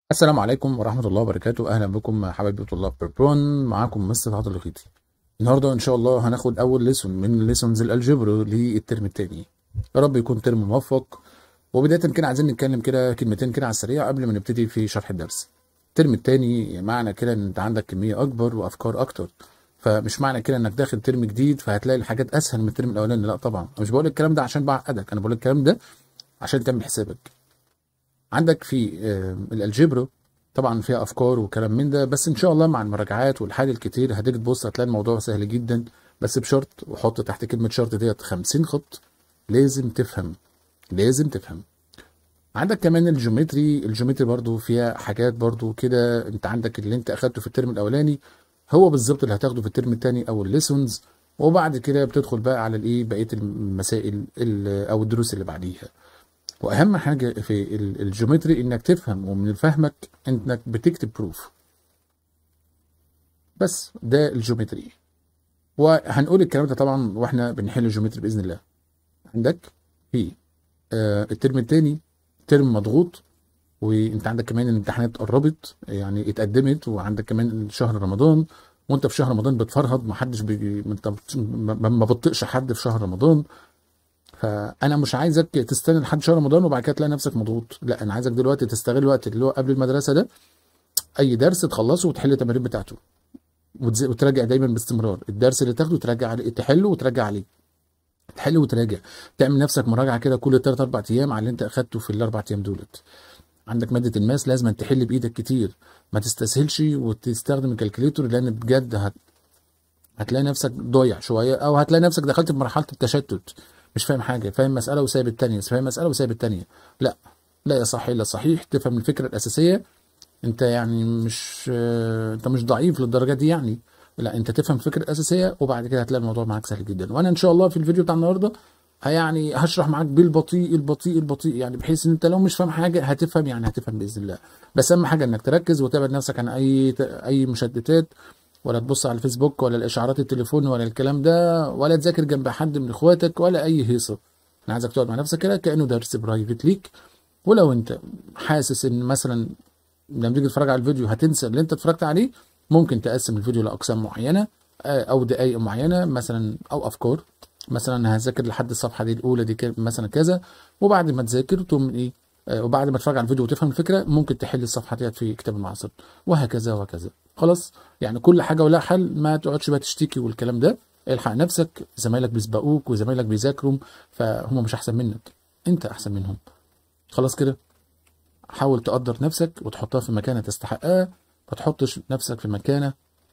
السلام عليكم ورحمة الله وبركاته أهلا بكم حبايبي طلاب بيربرون معاكم مستر عاطل الخيطي النهاردة إن شاء الله هناخد أول ليسون من ليسونز الألجبر للترم التاني يا رب يكون ترم موفق وبداية كده عايزين نتكلم كده كلمتين كده على السريع قبل ما نبتدي في شرح الدرس الترم التاني معنى كده إن أنت عندك كمية أكبر وأفكار أكتر فمش معنى كده انك داخل ترم جديد فهتلاقي الحاجات اسهل من الترم الاولاني لا طبعا أنا مش بقول الكلام ده عشان بعقدك انا بقول الكلام ده عشان تعمل حسابك عندك في آه، الالجبرا طبعا فيها افكار وكلام من ده بس ان شاء الله مع المراجعات والحل الكتير هتيجي تبص هتلاقي الموضوع سهل جدا بس بشرط وحط تحت كلمه شرط ديت 50 خط لازم تفهم لازم تفهم عندك كمان الجيومتري الجيومتري برضو فيها حاجات برضو كده انت عندك اللي انت اخدته في الترم الاولاني هو بالظبط اللي هتاخده في الترم الثاني او الليسونز وبعد كده بتدخل بقى على الايه بقيه المسائل ال- او الدروس اللي بعديها واهم حاجه في ال- الجيومتري انك تفهم ومن فهمك انك بتكتب بروف بس ده الجيومتري وهنقول الكلام ده طبعا واحنا بنحل الجيومتري باذن الله عندك في آه الترم الثاني ترم مضغوط وانت عندك كمان الامتحانات قربت يعني اتقدمت وعندك كمان شهر رمضان وانت في شهر رمضان بتفرهد محدش بي... انت بت- ما ما بتطقش حد في شهر رمضان فانا مش عايزك تستنى لحد شهر رمضان وبعد كده تلاقي نفسك مضغوط لا انا عايزك دلوقتي تستغل الوقت اللي هو قبل المدرسه ده اي درس تخلصه وتحل التمارين بتاعته وتز- وتراجع دايما باستمرار الدرس اللي تاخده تراجع عليه تحله وتراجع عليه تحل وتراجع تعمل نفسك مراجعه كده كل 3 4 ايام على اللي انت اخدته في الاربع ايام دولت عندك ماده الماس لازم تحل بايدك كتير ما تستسهلش وتستخدم الكالكوليتور لان بجد هت... هتلاقي نفسك ضايع شويه او هتلاقي نفسك دخلت في مرحله التشتت مش فاهم حاجه فاهم مساله وسايب التانيه فاهم مساله وسايب التانيه لا لا يا صح الا صحيح تفهم الفكره الاساسيه انت يعني مش آه، انت مش ضعيف للدرجه دي يعني لا انت تفهم الفكره الاساسيه وبعد كده هتلاقي الموضوع معاك سهل جدا وانا ان شاء الله في الفيديو بتاع النهارده ه- يعني هشرح معاك بالبطيء البطيء البطيء يعني بحيث ان انت لو مش فاهم حاجه هتفهم يعني هتفهم باذن الله بس اهم حاجه انك تركز وتبعد نفسك عن اي اي مشتتات ولا تبص على الفيسبوك ولا الاشعارات التليفون ولا الكلام ده ولا تذاكر جنب حد من اخواتك ولا اي هيصه انا عايزك تقعد مع نفسك كده كانه درس برايفت ليك ولو انت حاسس ان مثلا لما تيجي تتفرج على الفيديو هتنسى اللي انت اتفرجت عليه ممكن تقسم الفيديو لاقسام معينه آه، او دقائق معينه مثلا او افكار مثلا هذاكر لحد الصفحه دي الاولى دي كده مثلا كذا وبعد ما تذاكر تقوم ايه آه، وبعد ما تتفرج على الفيديو وتفهم الفكره ممكن تحل الصفحه ديت في كتاب المعاصر وهكذا وهكذا خلاص يعني كل حاجه ولها حل ما تقعدش بقى تشتكي والكلام ده الحق نفسك زمايلك بيسبقوك وزمايلك بيذاكروا فهم مش احسن منك انت احسن منهم خلاص كده حاول تقدر نفسك وتحطها في مكانة تستحقها ما تحطش نفسك في مكانة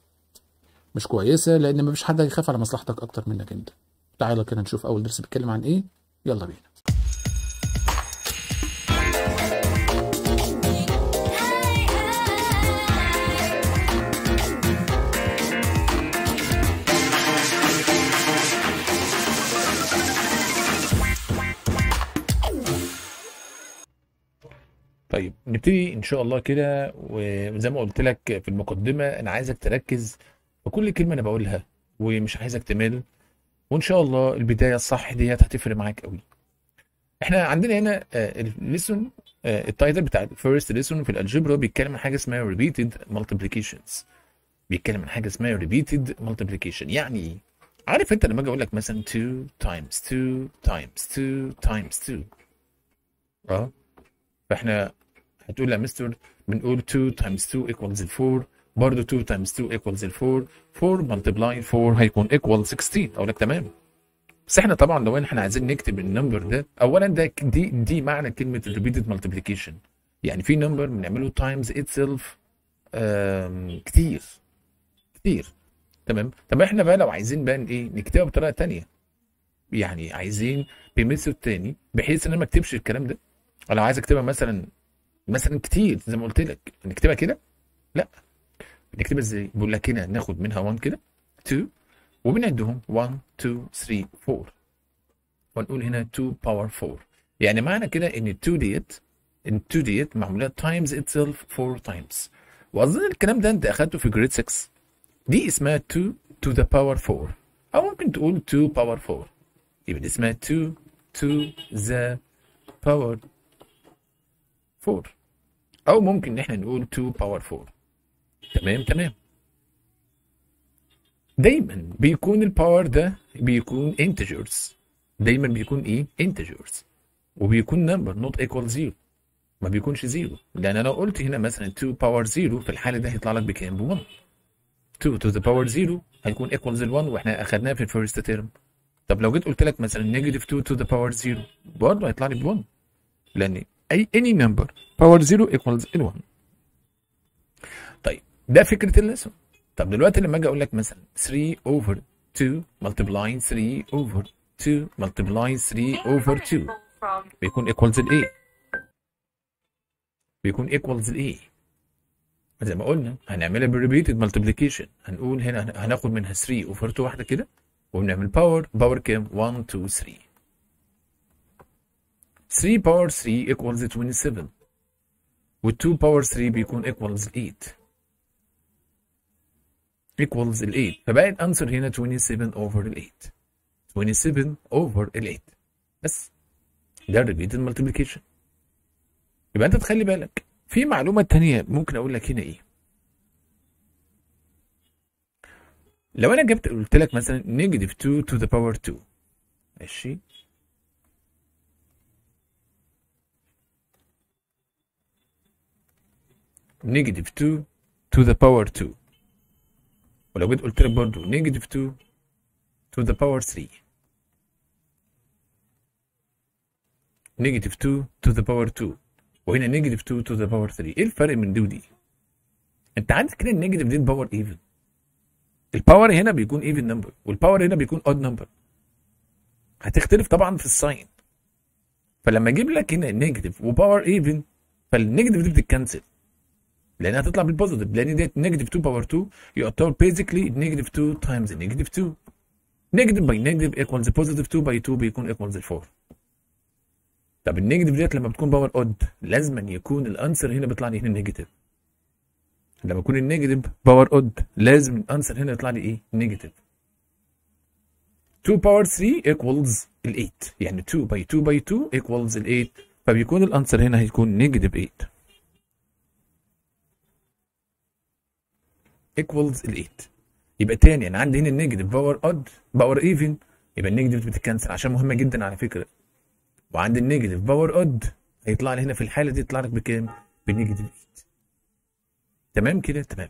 مش كويسة لأن مفيش حد هيخاف على مصلحتك أكتر منك أنت تعالى كده نشوف أول درس بيتكلم عن إيه يلا بينا طيب نبتدي ان شاء الله كده وزي ما قلت لك في المقدمه انا عايزك تركز في كل كلمه انا بقولها ومش عايزك تمل وان شاء الله البدايه الصح ديت هتفرق معاك قوي احنا عندنا هنا الليسون التايتل بتاع الفيرست ليسون في الالجبرا بيتكلم عن حاجه اسمها repeated multiplications بيتكلم عن حاجه اسمها repeated multiplication يعني ايه عارف انت لما اجي اقول لك مثلا 2 times 2 times 2 times 2 اه فاحنا هتقول يا مستر بنقول 2 times 2 equals 4 برضه 2 times 2 equals 4 4 multiply 4 هيكون equal 16 اقول لك تمام بس احنا طبعا لو احنا عايزين نكتب النمبر ده اولا ده دي دي معنى كلمه repeated multiplication يعني في نمبر بنعمله times itself آم، كتير كتير تمام طب احنا بقى لو عايزين بقى ايه نكتبها بطريقه تانية يعني عايزين بميثود تاني بحيث ان انا ما اكتبش الكلام ده انا عايز اكتبها مثلا مثلا كتير زي ما قلت لك نكتبها كده لا بنكتبها ازاي بقول لك هنا ناخد منها 1 كده 2 وبنعدهم 1 2 3 4 ونقول هنا 2 باور 4 يعني معنى كده ان ال 2 ديت ال 2 ديت معموله تايمز اتسيلف 4 تايمز واظن الكلام ده انت اخدته في جريد 6 دي اسمها 2 to the power 4 او ممكن تقول 2 باور 4 يبقى دي اسمها 2 to the power 4 او ممكن ان احنا نقول 2 باور 4 تمام تمام دايما بيكون الباور ده بيكون integers دايما بيكون ايه integers وبيكون number not equal 0 ما بيكونش 0 لان انا قلت هنا مثلا 2 باور 0 في الحاله ده هيطلع لك بكام ب 1 2 to the power 0 هيكون equals ال 1 واحنا اخدناها في الفيرست تيرم طب لو جيت قلت لك مثلا نيجاتيف 2 to the power 0 برضه هيطلع لي ب 1 لان اي any number power 0 equals ال 1 طيب ده فكره الليسون طب دلوقتي لما اجي اقول لك مثلا 3 over 2 multiplying 3 over 2 multiplying 3 over 2 بيكون equals ال A بيكون equals ال A زي ما قلنا هنعملها بالريبيتد مالتيبليكيشن هنقول هنا هناخد منها 3 اوفر 2 واحده كده وبنعمل باور باور كام 1 2 3 3 باور 3 equals 27 وال 2 باور 3 بيكون equals 8 equals ال 8 فبقى الانسر هنا 27 over ال 8 27 over ال 8 بس ده الريبيتد مالتيبليكيشن يبقى انت تخلي بالك في معلومة تانية ممكن أقول لك هنا إيه؟ لو أنا جبت قلت لك مثلا نيجاتيف 2 to the power 2 ماشي نيجاتيف 2 to the power 2 ولو جيت قلت لك برضه نيجاتيف 2 to the power 3 نيجاتيف 2 to the power 2 وهنا نيجاتيف 2 تو ذا باور 3 ايه الفرق من دي ودي انت عندك كده النيجاتيف دي باور ايفن الباور هنا بيكون ايفن نمبر والباور هنا بيكون اود نمبر هتختلف طبعا في الساين فلما اجيب لك هنا النيجاتيف وباور ايفن فالنيجاتيف دي بتتكنسل لانها هتطلع بالبوزيتيف لان دي نيجاتيف 2 باور 2 يعتبر بيزيكلي نيجاتيف 2 تايمز نيجاتيف 2 نيجاتيف باي نيجاتيف ايكوالز بوزيتيف 2 باي 2 بيكون ايكوالز 4 طب النيجاتيف ديت لما بتكون باور اود لازما يكون الانسر هنا بيطلع لي هنا نيجاتيف لما يكون النيجاتيف باور اود لازم الانسر هنا يطلع لي ايه نيجاتيف 2 باور 3 ايكوالز ال 8 يعني 2 باي 2 باي 2 ايكوالز ال 8 فبيكون الانسر هنا هيكون نيجاتيف 8 ايكوالز ال 8 يبقى تاني انا عندي هنا النيجاتيف باور اود باور ايفن يبقى النيجاتيف بتتكنسل عشان مهمه جدا على فكره وعند النيجاتيف باور اود هيطلع لي هنا في الحاله دي يطلع لك بكام؟ بنيجاتيف 8 تمام كده تمام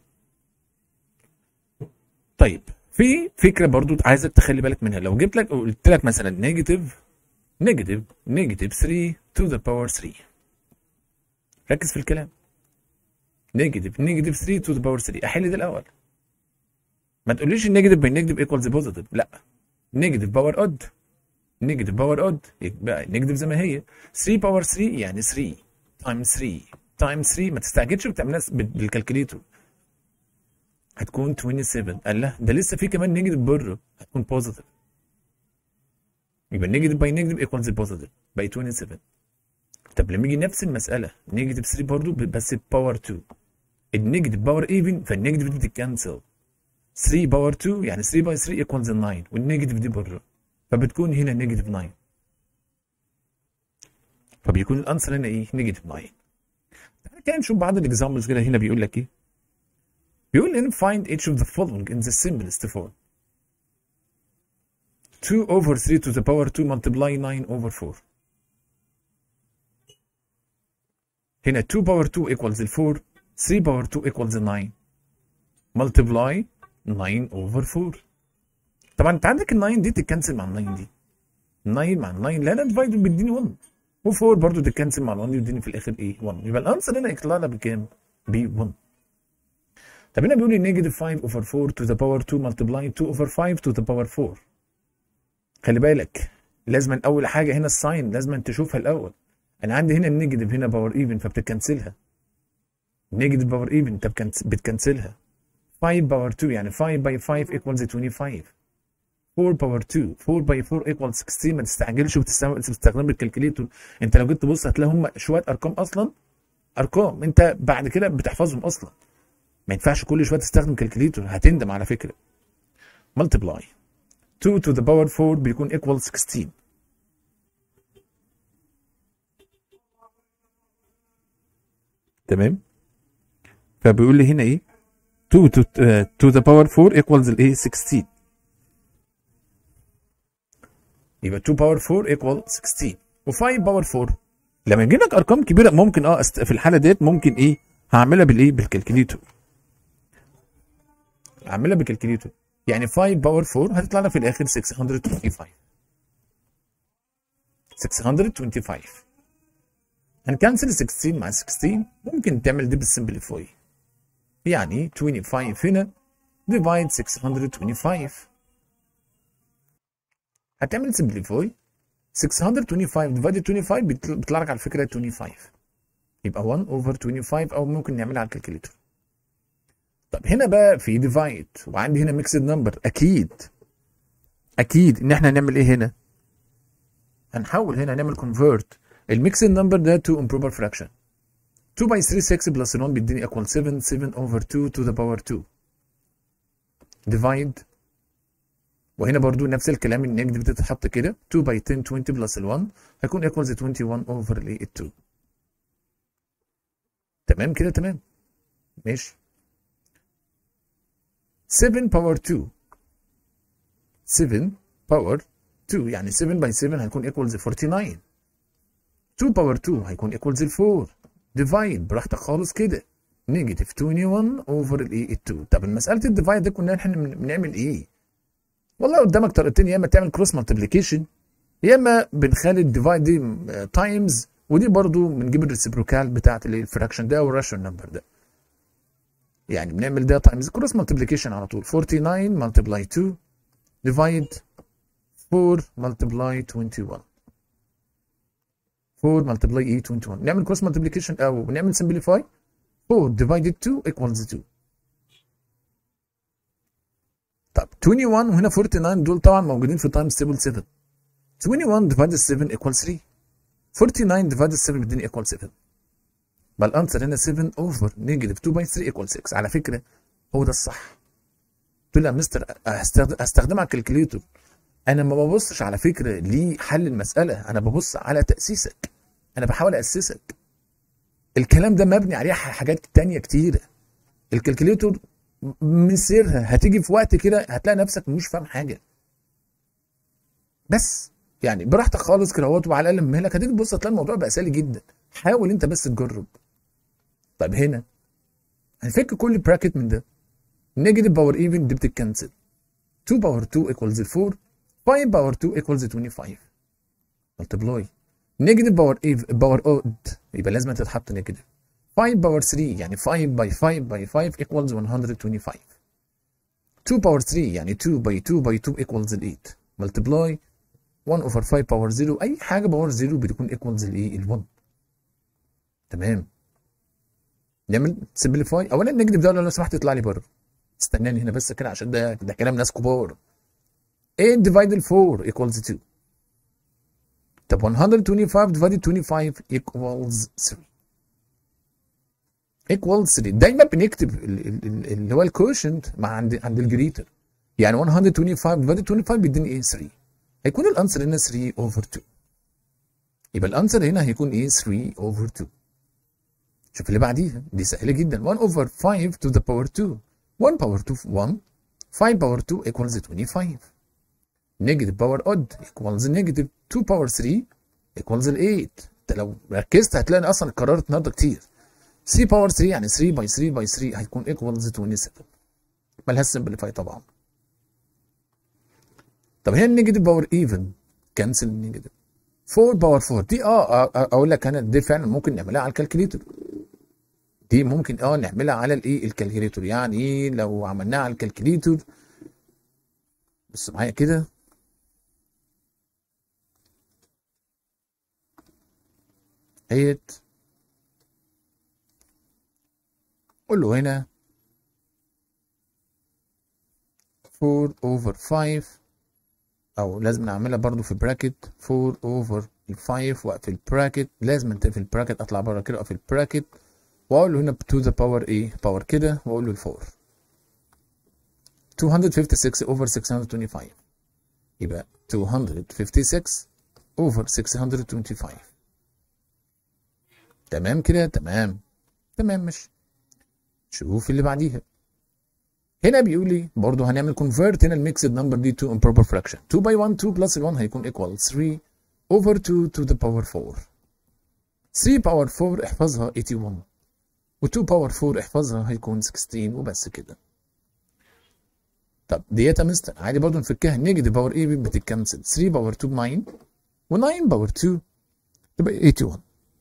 طيب في فكره برضو عايزك تخلي بالك منها لو جبت لك قلت لك مثلا نيجاتيف نيجاتيف نيجاتيف 3 تو ذا باور 3 ركز في الكلام نيجاتيف نيجاتيف 3 تو ذا باور 3 احل ده الاول ما تقوليش النيجاتيف بالنيجاتيف ايكوالز بوزيتيف لا نيجاتيف باور اود نيجاتيف باور اود يبقى نيجاتيف زي ما هي 3 باور 3 يعني 3 تايمز 3 تايمز 3 ما تستعجلش وتعملها بالكالكوليتور هتكون 27 قال لا ده لسه في كمان نيجاتيف بره هتكون بوزيتيف يبقى نيجاتيف باي نيجاتيف ايكوالز بوزيتيف باي 27 طب لما يجي نفس المساله نيجاتيف 3 برضه بس باور 2 النيجاتيف باور ايفن فالنيجاتيف دي بتتكنسل 3 باور 2 يعني 3 باي 3 ايكوالز 9 والنيجاتيف دي بره فبتكون هنا نيجاتيف 9 فبيكون الانسر هنا ايه نيجاتيف 9 تعالى كده نشوف بعض الاكزامبلز كده هنا بيقول لك ايه بيقول هنا find each of the following in the simplest form 2 over 3 to the power 2 multiply 9 over 4 هنا 2 power 2 equals 4 3 power 2 equals 9 multiply 9 over 4 طبعا انت عندك ال 9 دي تتكنسل مع ال 9 دي 9 مع ال 9 لا لا ديفايد بيديني 1 و4 برضه تتكنسل مع ال 1 يديني في الاخر ايه 1 يبقى الانسر هنا يطلع لنا بكام؟ ب 1 طب هنا بيقول لي نيجاتيف 5 اوفر 4 تو ذا باور 2 ملتبلاي 2 اوفر 5 تو ذا باور 4 خلي بالك لازم اول حاجه هنا الساين لازم تشوفها الاول انا عندي هنا النيجاتيف هنا باور ايفن فبتكنسلها نيجاتيف باور ايفن انت بتكنسلها 5 باور 2 يعني 5 باي 5 ايكوالز 25 4 باور 2 4 باي 4 ايكوال 16 ما تستعجلش وتستخدم الكالكوليتور انت لو جيت تبص هتلاقي هم شويه ارقام اصلا ارقام انت بعد كده بتحفظهم اصلا ما ينفعش كل شويه تستخدم كالكوليتور هتندم على فكره ملتبلاي 2 to the power 4 بيكون equal 16 2 تمام فبيقول لي هنا ايه 2 to, uh, to the power 4 equals الايه 16 يبقى 2 باور 4 equal 16 و5 باور 4 لما يجي لك ارقام كبيره ممكن اه است... في الحاله ديت ممكن ايه هعملها بالايه بالكالكوليتور هعملها بالكالكوليتور يعني 5 باور 4 هتطلع لك في الاخر 625 625 هنكنسل 16 مع 16 ممكن تعمل دي بالسمبليفاي يعني 25 هنا ديفايد 625 هتعمل سمبليفاي 625 ديفايد 25 بيطلع لك على فكره 25 يبقى 1 اوفر 25 او ممكن نعملها على الكالكوليتر طب هنا بقى في ديفايد وعندي هنا ميكسد نمبر اكيد اكيد ان احنا هنعمل ايه هنا هنحول هنا هنعمل كونفرت الميكسد نمبر ده تو امبروبر فراكشن 2 باي 3 6 بلس 1 بيديني ايكوال 7 7 اوفر 2 تو ذا باور 2 ديفايد وهنا برضو نفس الكلام النيجاتيف بتتحط كده 2 باي 10 20 بلس ال 1 هيكون ايكوالز 21 اوفر الايه ال 2 تمام كده تمام ماشي 7 باور 2 7 باور 2 يعني 7 باي 7 هيكون ايكوالز 49 2 باور 2 هيكون ايكوالز 4 ديفايد براحتك خالص كده نيجاتيف 21 اوفر الايه ال 2 طب مساله الديفايد ده كنا احنا بنعمل ايه؟ والله قدامك طريقتين يا اما تعمل كروس مالتيبليكيشن يا اما بنخلي الديفايد دي تايمز ودي برضو بنجيب الريسبروكال بتاعت الفراكشن ده والراشن نمبر ده يعني بنعمل ده تايمز كروس مالتيبليكيشن على طول 49 ملتبلاي 2 ديفايد 4 ملتبلاي 21 4 ملتبلاي ايه 21 نعمل كروس مالتيبليكيشن او نعمل سمبليفاي 4 ديفايدد 2 ايكوالز 2 طب 21 وهنا 49 دول طبعا موجودين في تايمز تيبل 7 21 ديفايد 7 ايكوال 3 49 ديفايد 7 بيديني ايكوال 7 بقى الانسر هنا 7 اوفر نيجاتيف 2 باي 3 ايكوال 6 على فكره هو ده الصح قلت له يا مستر هستخدمها على الكالكوليتور انا ما ببصش على فكره لحل المساله انا ببص على تاسيسك انا بحاول اسسك الكلام ده مبني عليه حاجات تانية كتيره الكالكوليتور من سرها هتيجي في وقت كده هتلاقي نفسك مش فاهم حاجه بس يعني براحتك خالص كده اهوت وعلى الاقل مهلك هتيجي تبص هتلاقي الموضوع بقى سهل جدا حاول انت بس تجرب طب هنا هنفك كل براكت من ده نيجاتيف باور ايفن دي بتتكنسل 2 باور 2 ايكوالز 4 5 باور 2 ايكوالز 25 ملتبلاي نيجاتيف باور ايف باور اود يبقى لازم تتحط نيجاتيف 5 باور 3 يعني 5 باي 5 باي 5 equals 125 2 باور 3 يعني 2 باي 2 باي 2 equals 8 multiply 1 over 5 باور 0 اي حاجه باور 0 بتكون equals الايه ال 1 تمام نعمل سمبليفاي اولا النيجاتيف ده لو سمحت يطلع لي بره استناني هنا بس كده عشان ده ده كلام ناس كبار 8 divided 4 equals 2 طب 125 divided 25 equals 3 equals 3 دايما بنكتب اللي هو الكوشنت مع عند عند الجريتر يعني 125 divided 25 بيديني ايه 3 هيكون الانسر هنا 3 اوفر 2 يبقى الانسر هنا هيكون ايه 3 اوفر 2 شوف اللي بعديها دي سهله جدا 1 اوفر 5 to the power 2 1 power 2 1 5 power 2 equals 25 negative power odd equals negative 2 power 3 equals 8 انت لو ركزت هتلاقي اصلا اتكررت النهارده كتير 3 باور 3 يعني 3 باي 3 باي 3 هيكون ايكوالز 27 مالهاش سمبليفاي طبعا طب هي النيجاتيف باور ايفن كنسل النيجاتيف 4 باور 4 دي اه اقول لك انا دي فعلا ممكن نعملها على الكالكوليتر دي ممكن اه نعملها على الايه الكالكوليتر يعني ايه لو عملناها على الكالكوليتر بص معايا كده اهيت قول له هنا 4 over 5 او لازم نعملها برضو في براكت 4 over 5 واقفل البراكت لازم انت في البراكت اطلع بره كده اقفل البراكت واقول له هنا to the power ايه باور كده واقول له ال 4 256 over 625 يبقى 256 over 625 تمام كده تمام تمام ماشي شوف اللي بعديها هنا بيقول لي برضه هنعمل كونفرت هنا الميكسد نمبر دي تو امبروبر فراكشن 2 باي 1 2 بلس ال 1 هيكون ايكوال 3 اوفر 2 تو ذا باور 4 3 باور 4 احفظها 81 و2 باور 4 احفظها هيكون 16 وبس كده طب ديت يا مستر عادي برضه نفكها نيجاتيف باور ايه بتتكنسل 3 باور 2 ب 9 و9 باور 2 تبقى 81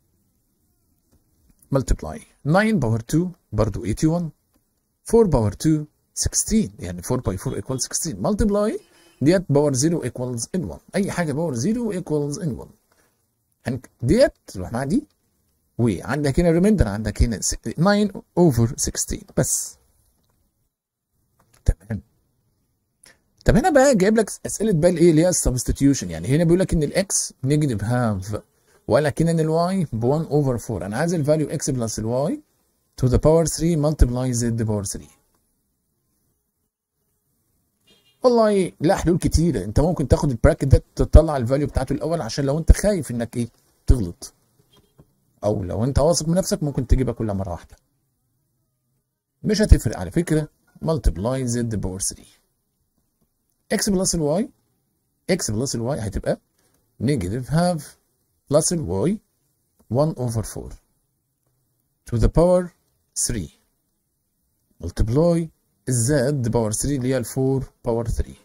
ملتبلاي 9 باور 2 برضه 81 4 باور 2 16 يعني 4 باي 4 equals 16 ملتبلاي ديت باور 0 equals ان 1 اي حاجه باور 0 equals ان 1 هنك- ديت تروح مع دي وعندك هنا ريميندر عندك هنا 9 اوفر 16 بس تمام طب هنا بقى جايب لك اسئله بقى الايه اللي هي السبستيتيوشن يعني هنا بيقول لك ان الاكس نيجاتيف هاف ولكن ان الواي ب 1 اوفر 4 انا عايز الفاليو اكس بلس الواي to the power 3 multiply z باور 3 والله لا حلول كتيره انت ممكن تاخد البراكت ده تطلع الفاليو بتاعته الاول عشان لو انت خايف انك ايه تغلط او لو انت واثق من نفسك ممكن تجيبها كلها مره واحده مش هتفرق على فكره multiply z باور 3 x بلس الواي x بلس الواي هتبقى نيجاتيف هاف بلس الواي 1 اوفر 4 to the power 3 multiply الزد باور 3 اللي هي ال 4 باور 3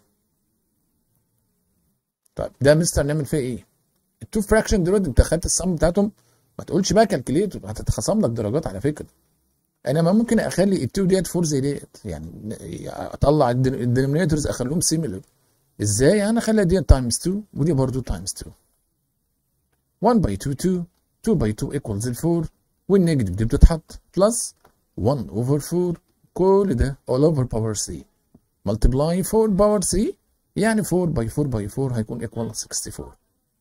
طيب ده مستر نعمل فيها ايه؟ التو فراكشن دول انت خدت السم بتاعتهم ما تقولش بقى كالكليتور هتتخصم لك درجات على فكره انا ما ممكن اخلي التو ديت فور زي ديت يعني اطلع الدينومينيتورز اخليهم سيميلر ازاي انا اخلي ديت تايمز 2 ودي برضو تايمز 2 1 باي 2 2 2 باي 2 ايكوالز ال 4 والنيجاتيف دي بتتحط بلس 1 اوفر 4 كل ده all over power 3 multiply 4 باور 3 يعني 4 باي 4 باي 4 هيكون equal 64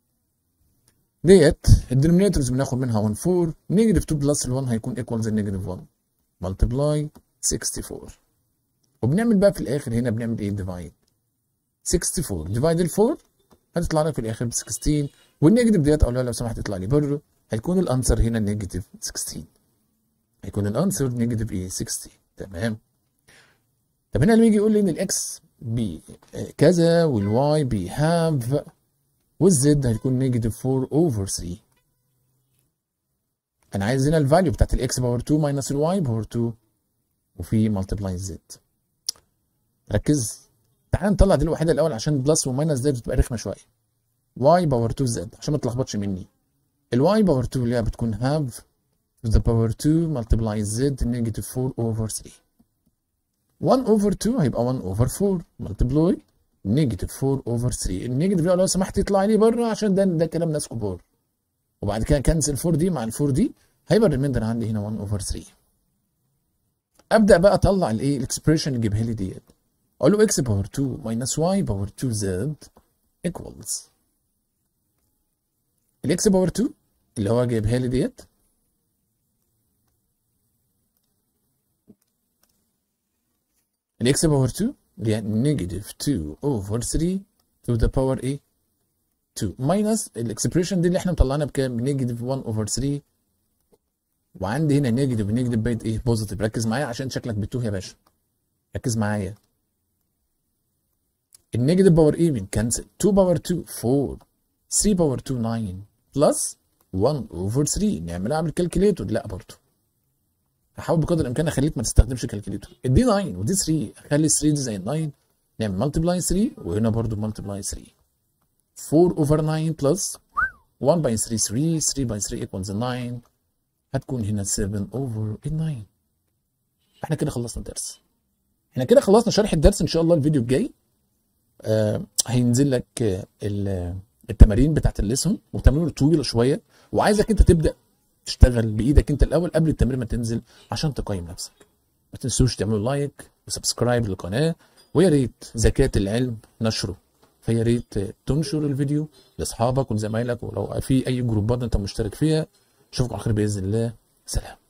ديت الدينومينيتورز بناخد منها 1 4 نيجاتيف 2 بلس ال 1 هيكون equals النيجاتيف 1 multiply 64 وبنعمل بقى في الاخر هنا بنعمل ايه ديفايد 64 ديفايد ال 4 هتطلع لك في الاخر ب 16 والنيجاتيف ديت اقول لها لو سمحت اطلع لي بره هيكون الانسر هنا نيجاتيف 16 هيكون الانسر نيجاتيف ايه 60 تمام طب هنا لما يجي يقول لي ان الاكس بكذا والواي بهاف والزد هيكون نيجاتيف 4 اوفر 3 انا عايز هنا الفاليو بتاعت الاكس باور 2 ماينس الواي باور 2 وفي ملتبلاي الزد ركز تعال نطلع دي الوحيده الاول عشان بلس وماينس دي بتبقى رخمه شويه واي باور 2 زد عشان ما تلخبطش مني الواي باور 2 اللي هي بتكون هاف to the power 2 multiply z negative 4 over 3 1 over 2 هيبقى 1 over 4 multiply negative 4 over 3 النيجاتيف لو سمحت يطلع لي بره عشان ده ده كلام ناس كبار وبعد كده كنسل 4 دي مع ال 4 دي هيبقى الريميندر عندي هنا 1 over 3 ابدا بقى اطلع الايه الاكسبريشن اللي جيبها لي ديت اقول له x باور 2 minus y باور 2 z equals الاكس باور 2 اللي هو جايبها لي ديت الاكس باور 2 اللي هي نيجاتيف 2 اوفر 3 تو ذا باور ايه 2 ماينس الاكسبريشن دي اللي احنا مطلعنا بكام نيجاتيف 1 اوفر 3 وعندي هنا نيجاتيف نيجاتيف بقت ايه بوزيتيف ركز معايا عشان شكلك بتوه يا باشا ركز معايا النيجاتيف باور ايه بنكنسل 2 باور 2 4 3 باور 2 9 بلس 1 اوفر 3 نعملها بالكالكوليتور لا برضه هحاول بقدر الامكان اخليك ما تستخدمش كالكوليتور دي 9 ودي 3 اخلي 3 دي زي ال 9 نعمل ملتبلاي 3 وهنا برضو ملتبلاي 3 4 اوفر 9 بلس 1 باي 3 3 3 باي 3 equals 9 هتكون هنا 7 اوفر 9 احنا كده خلصنا الدرس احنا كده خلصنا شرح الدرس ان شاء الله الفيديو الجاي آه هينزل لك آه التمارين بتاعت الليسون وتمارين طويله شويه وعايزك انت تبدا تشتغل بايدك انت الاول قبل التمرين ما تنزل عشان تقيم نفسك ما تنسوش تعملوا لايك وسبسكرايب للقناه ويا ريت زكاه العلم نشره فيا ريت تنشر الفيديو لاصحابك ولزمايلك ولو في اي جروبات انت مشترك فيها اشوفكم على خير باذن الله سلام